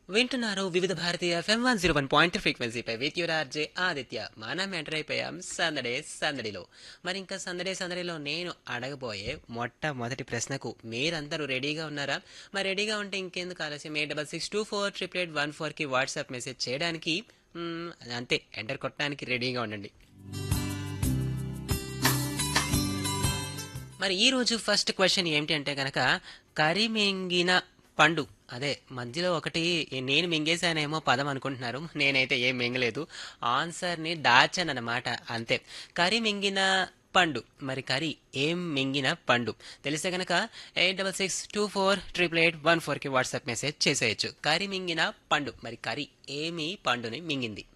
వింటున్నారు వివిధ భారతీయ FM one zero one point ఫ్రీక్వెన్సీపై విత్ యువర్ ఆర్జే ఆదిత్య మనం ఎంటర్ అయిపోయాం సందడే సందడిలో మరి ఇంకా సందడే సందడిలో నేను అడగబోయే మొట్టమొదటి ప్రశ్నకు మీరందరూ రెడీగా ఉన్నారా మరి రెడీగా ఉంటే ఇంకెందుకు ఆలస్యం eight double six two four triple eight one ఫోర్కి వాట్సాప్ మెసేజ్ చేయడానికి మ్మ్, అంతే ఎంటర్ కొట్టడానికి రెడీగా ఉండండి మరి ఈ రోజు ఫస్ట్ క్వశ్చన్ ఏంటి అంటే కనుక కరి మింగిన పండు అదే మధ్యలో ఒకటి నేను మింగేశానేమో పదం అనుకుంటున్నారు నేనైతే ఏం మింగలేదు ఆన్సర్ని దాచాను అనమాట అంతే కరి మింగిన పండు మరి కరి ఏం మింగిన పండు తెలిస్తే కనుక eight double six two four triple eight one ఫోర్కి వాట్సాప్ మెసేజ్ చేసేయచ్చు కరి మింగిన పండు మరి కరి ఏమి పండుని మింగింది